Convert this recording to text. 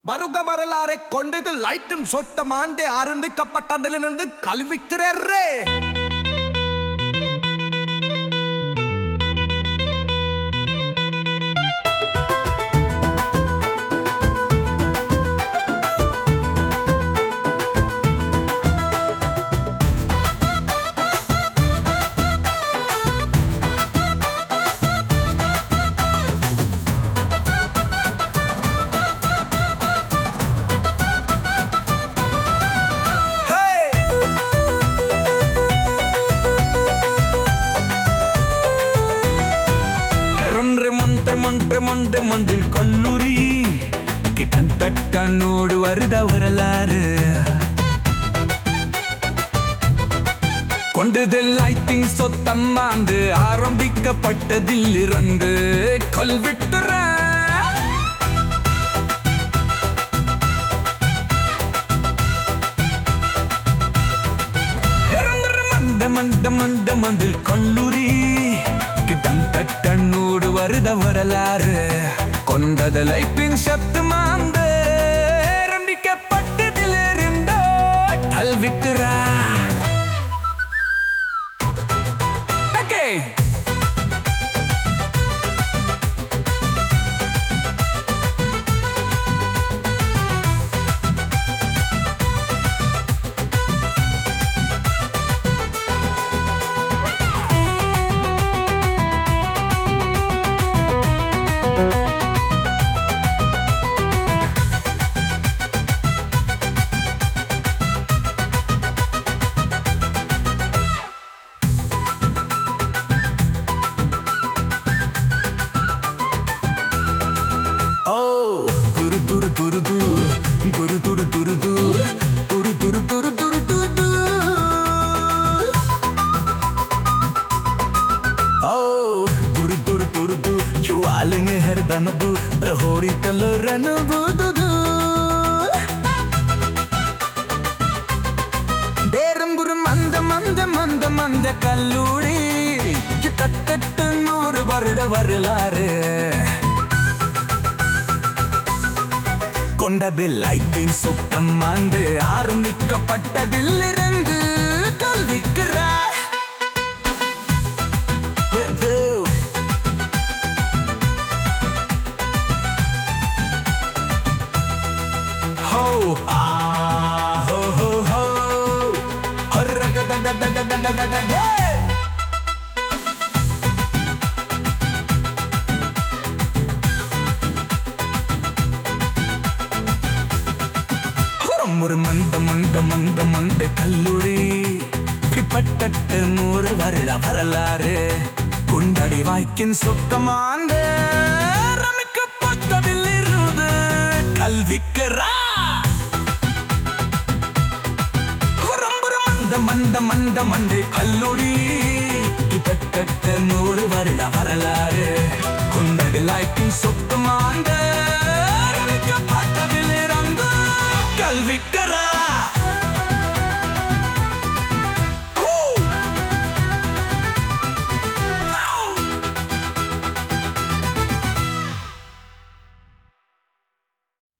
வருக வரலாறை கொண்டது லைட்டும் சொட்ட மாண்டே ஆரம்பிக்கப்பட்டதிலிருந்து கல்விக்கிறே ரெண்டு மண்டை மண்டை மண்டை மண்டில் கல்லூரி கிட்டத்தட்ட நூறு வருட வரலாறு கொண்டதில் ஐத்திங் சொத்தம் ஆண்டு ஆரம்பிக்கப்பட்டதில் இருந்து கல்விட்டுற மந்த மந்த மந்த மந்தில் கல்லூரி கிட்டத்தட்ட நூறு வருட வரலாறு கொண்டதில் ஐப்பின் சத்துமாந்து ஆரம்பிக்கப்பட்டதிலிருந்து கல்விட்டுறா Okay. Oh, duru duru duru duru, duru duru duru duru, duru duru duru duru duru duru. Oh, duru duru duru duru, jualange her danabu, hori kaloranabu dudu. பேரம்புரு மந்த மந்த மந்த மந்த கல்லூரி கிட்டத்தட்ட நூறு வருட வரலாறு கொண்டதில் ஐப்பின் சுத்தம் ஆண்டு ஆரம்பிக்கப்பட்டதில் இருந்து கல்விக்கிறார் ஹோ ஆ ஹோ ஹோ ஹோ ஹர்ரகதததததததததே. புறம் ஒரு மந்த மந்த மந்த மந்த கல்லூரி பிற்பட்டட்டு நூறு வருட வரலாறு குண்டடி வாய்க்கின் சுத்தமாந்த ரமிக்கப்பட்டதில் இருந்து கல்விக்கிறா புறம்புற மந்த மந்த மந்த மண்டை கல்லூரி கிட்டத்தட்ட நூறு வருட வரலாறு குண்டடி லாய்க்கின் சொத்த